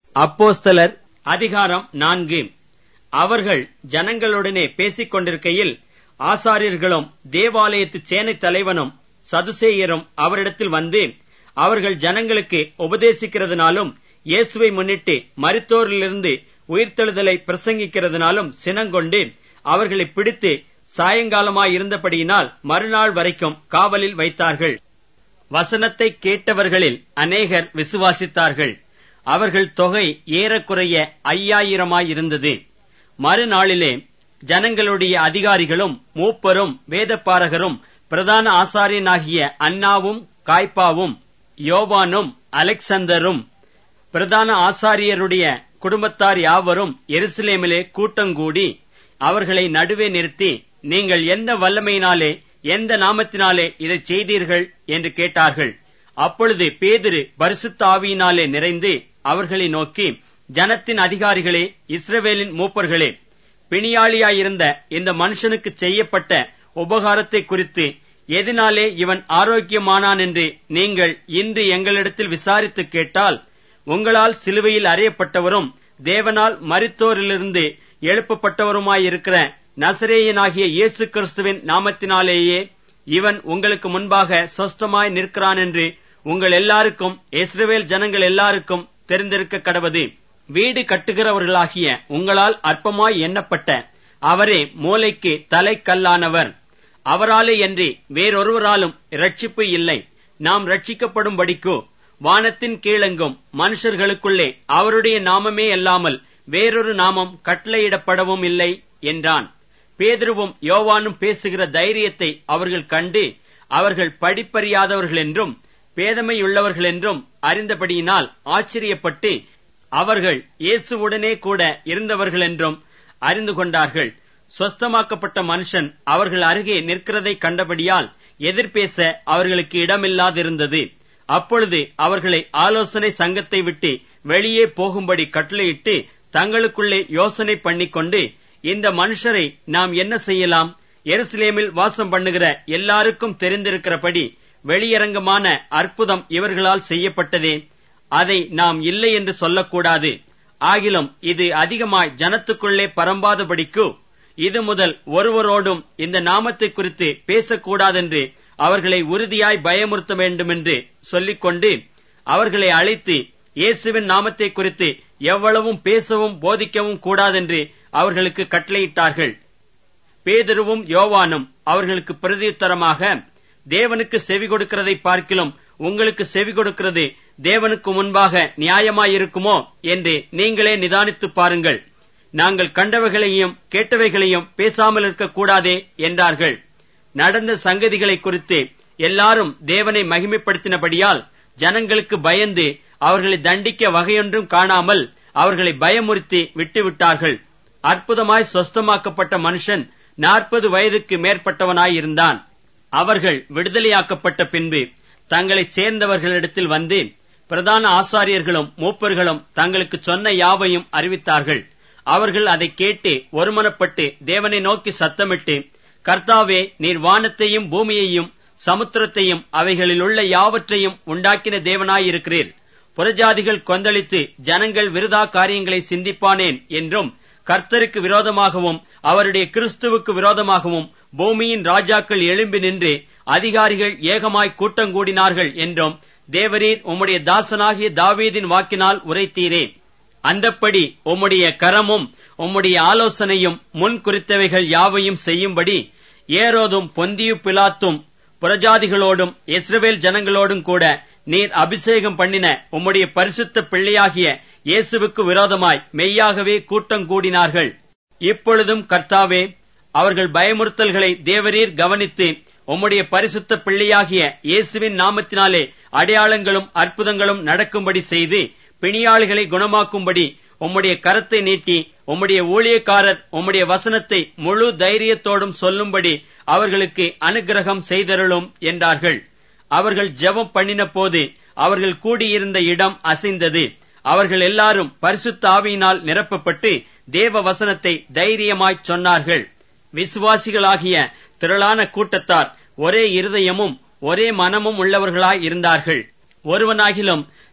அப்போஸ்தலர் அதிகாரம் நான்கு அவர்கள் ஜனங்களுடனே பேசிக் கொண்டிருக்கையில் ஆசாரியர்களும் தேவாலயத்து சேனைத் தலைவனும் சதுசேயரும் அவரிடத்தில் வந்து அவர்கள் ஜனங்களுக்கு உபதேசிக்கிறதுனாலும் இயேசுவை முன்னிட்டு மரித்தோரிலிருந்து உயிர்த்தெழுதலை பிரசங்கிக்கிறதுனாலும் சினங்கொண்டு அவர்களை பிடித்து சாயங்காலமாயிருந்தபடியினால் மறுநாள் வரைக்கும் காவலில் வைத்தார்கள் வசனத்தை கேட்டவர்களில் அநேகர் விசுவாசித்தார்கள் அவர்கள் தொகை ஏறக்குறைய ஐயாயிரமாயிருந்தது மறுநாளிலே ஜனங்களுடைய அதிகாரிகளும் மூப்பரும் வேதப்பாரகரும் பிரதான ஆசாரியனாகிய அன்னாவும் காய்ப்பாவும் யோவானும் அலெக்சந்தரும் பிரதான ஆசாரியருடைய குடும்பத்தார் யாவரும் எருசலேமிலே கூட்டங்கூடி அவர்களை நடுவே நிறுத்தி நீங்கள் எந்த வல்லமையினாலே எந்த நாமத்தினாலே இதை செய்தீர்கள் என்று கேட்டார்கள் அப்பொழுது பேதிரு பரிசுத்த ஆவியினாலே நிறைந்து அவர்களை நோக்கி ஜனத்தின் அதிகாரிகளே இஸ்ரவேலின் மூப்பர்களே பிணியாளியாயிருந்த இந்த மனுஷனுக்கு செய்யப்பட்ட உபகாரத்தை குறித்து எதனாலே இவன் ஆரோக்கியமானான் என்று நீங்கள் இன்று எங்களிடத்தில் விசாரித்து கேட்டால் உங்களால் சிலுவையில் அறையப்பட்டவரும் தேவனால் மரித்தோரிலிருந்து எழுப்பப்பட்டவருமாயிருக்கிற நசரேயனாகிய இயேசு கிறிஸ்துவின் நாமத்தினாலேயே இவன் உங்களுக்கு முன்பாக சொஸ்தமாய் நிற்கிறான் என்று உங்கள் எல்லாருக்கும் இஸ்ரவேல் ஜனங்கள் எல்லாருக்கும் தெரிந்திருக்க கடவது வீடு கட்டுகிறவர்களாகிய உங்களால் அற்பமாய் எண்ணப்பட்ட அவரே மூளைக்கு தலைக்கல்லானவர் அவராலே அன்றி வேறொருவராலும் ரட்சிப்பு இல்லை நாம் ரட்சிக்கப்படும்படிக்கோ வானத்தின் கீழெங்கும் மனுஷர்களுக்குள்ளே அவருடைய நாமமே அல்லாமல் வேறொரு நாமம் கட்டளையிடப்படவும் இல்லை என்றான் பேதுருவும் யோவானும் பேசுகிற தைரியத்தை அவர்கள் கண்டு அவர்கள் படிப்பறியாதவர்கள் என்றும் பேதமையுள்ளவர்கள் என்றும் அறிந்தபடியினால் ஆச்சரியப்பட்டு அவர்கள் இயேசுவுடனே கூட இருந்தவர்கள் என்றும் அறிந்து கொண்டார்கள் சொஸ்தமாக்கப்பட்ட மனுஷன் அவர்கள் அருகே நிற்கிறதை கண்டபடியால் எதிர்பேச அவர்களுக்கு இடமில்லாதிருந்தது அப்பொழுது அவர்களை ஆலோசனை சங்கத்தை விட்டு வெளியே போகும்படி கட்டளையிட்டு தங்களுக்குள்ளே யோசனை பண்ணிக்கொண்டு இந்த மனுஷரை நாம் என்ன செய்யலாம் எருசலேமில் வாசம் பண்ணுகிற எல்லாருக்கும் தெரிந்திருக்கிறபடி வெளியரங்கமான அற்புதம் இவர்களால் செய்யப்பட்டதே அதை நாம் இல்லை என்று சொல்லக்கூடாது ஆகிலும் இது அதிகமாய் ஜனத்துக்குள்ளே பரம்பாதபடிக்கு இது முதல் ஒருவரோடும் இந்த நாமத்தை குறித்து பேசக்கூடாதென்று அவர்களை உறுதியாய் பயமுறுத்த வேண்டுமென்று சொல்லிக்கொண்டு அவர்களை அழைத்து இயேசுவின் நாமத்தை குறித்து எவ்வளவும் பேசவும் போதிக்கவும் கூடாதென்று அவர்களுக்கு கட்டளையிட்டார்கள் பேதருவும் யோவானும் அவர்களுக்கு பிரதியுத்தரமாக தேவனுக்கு செவி கொடுக்கிறதை பார்க்கிலும் உங்களுக்கு செவி கொடுக்கிறது தேவனுக்கு முன்பாக நியாயமாயிருக்குமோ என்று நீங்களே நிதானித்து பாருங்கள் நாங்கள் கண்டவைகளையும் கேட்டவைகளையும் பேசாமல் இருக்கக்கூடாதே என்றார்கள் நடந்த சங்கதிகளை குறித்து எல்லாரும் தேவனை மகிமைப்படுத்தினபடியால் ஜனங்களுக்கு பயந்து அவர்களை தண்டிக்க வகையொன்றும் காணாமல் அவர்களை பயமுறுத்தி விட்டுவிட்டார்கள் அற்புதமாய் சொஸ்தமாக்கப்பட்ட மனுஷன் நாற்பது வயதுக்கு மேற்பட்டவனாயிருந்தான் அவர்கள் விடுதலையாக்கப்பட்ட பின்பு தங்களைச் சேர்ந்தவர்களிடத்தில் வந்து பிரதான ஆசாரியர்களும் மூப்பர்களும் தங்களுக்கு சொன்ன யாவையும் அறிவித்தார்கள் அவர்கள் அதை கேட்டு ஒருமனப்பட்டு தேவனை நோக்கி சத்தமிட்டு கர்த்தாவே நீர் வானத்தையும் பூமியையும் சமுத்திரத்தையும் அவைகளில் உள்ள யாவற்றையும் உண்டாக்கின தேவனாயிருக்கிறீர் புறஜாதிகள் கொந்தளித்து ஜனங்கள் விருதா காரியங்களை சிந்திப்பானேன் என்றும் கர்த்தருக்கு விரோதமாகவும் அவருடைய கிறிஸ்துவுக்கு விரோதமாகவும் பூமியின் ராஜாக்கள் எழும்பி நின்று அதிகாரிகள் ஏகமாய் கூட்டங்கூடினார்கள் என்றும் தேவரீர் உம்முடைய தாசனாகிய தாவீதின் வாக்கினால் உரைத்தீரே அந்தப்படி உம்முடைய கரமும் உம்முடைய ஆலோசனையும் முன் குறித்தவைகள் யாவையும் செய்யும்படி ஏரோதும் பொந்தியு பிலாத்தும் புறஜாதிகளோடும் இஸ்ரவேல் ஜனங்களோடும் கூட நீர் அபிஷேகம் பண்ணின உம்முடைய பரிசுத்த பிள்ளையாகிய இயேசுவுக்கு விரோதமாய் மெய்யாகவே கூட்டம் கூடினார்கள் இப்பொழுதும் கர்த்தாவே அவர்கள் பயமுறுத்தல்களை தேவரீர் கவனித்து உம்முடைய பரிசுத்த பிள்ளையாகிய இயேசுவின் நாமத்தினாலே அடையாளங்களும் அற்புதங்களும் நடக்கும்படி செய்து பிணியாளிகளை குணமாக்கும்படி உம்முடைய கரத்தை நீட்டி உம்முடைய ஊழியக்காரர் உம்முடைய வசனத்தை முழு தைரியத்தோடும் சொல்லும்படி அவர்களுக்கு அனுகிரகம் செய்தருளும் என்றார்கள் அவர்கள் ஜெபம் பண்ணின போது அவர்கள் கூடியிருந்த இடம் அசைந்தது அவர்கள் எல்லாரும் பரிசுத்த ஆவியினால் நிரப்பப்பட்டு தேவ வசனத்தை தைரியமாய்ச் சொன்னார்கள் விசுவாசிகளாகிய திரளான கூட்டத்தார் ஒரே இருதயமும் ஒரே மனமும் உள்ளவர்களாய் இருந்தார்கள் ஒருவனாகிலும்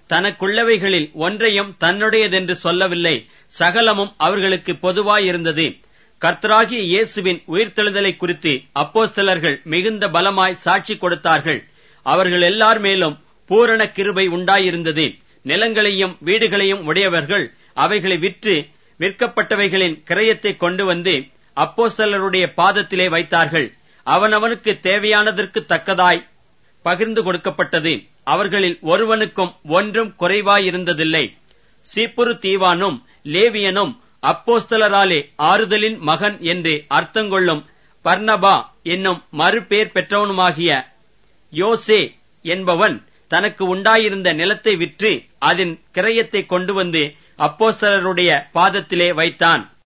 தனக்குள்ளவைகளில் ஒன்றையும் தன்னுடையதென்று சொல்லவில்லை சகலமும் அவர்களுக்கு பொதுவாயிருந்தது கர்த்தராகிய இயேசுவின் உயிர்த்தெழுதலை குறித்து அப்போஸ்தலர்கள் மிகுந்த பலமாய் சாட்சி கொடுத்தார்கள் அவர்கள் எல்லார் மேலும் பூரண கிருபை உண்டாயிருந்தது நிலங்களையும் வீடுகளையும் உடையவர்கள் அவைகளை விற்று விற்கப்பட்டவைகளின் கிரயத்தை கொண்டு வந்து அப்போஸ்தலருடைய பாதத்திலே வைத்தார்கள் அவனவனுக்கு தேவையானதற்கு தக்கதாய் பகிர்ந்து கொடுக்கப்பட்டது அவர்களில் ஒருவனுக்கும் ஒன்றும் குறைவாயிருந்ததில்லை சீப்புரு தீவானும் லேவியனும் அப்போஸ்தலராலே ஆறுதலின் மகன் என்று அர்த்தங்கொள்ளும் பர்னபா என்னும் மறுபேர் பெற்றவனுமாகிய யோசே என்பவன் தனக்கு உண்டாயிருந்த நிலத்தை விற்று அதன் கிரயத்தை கொண்டு வந்து அப்போஸ்தலருடைய பாதத்திலே வைத்தான்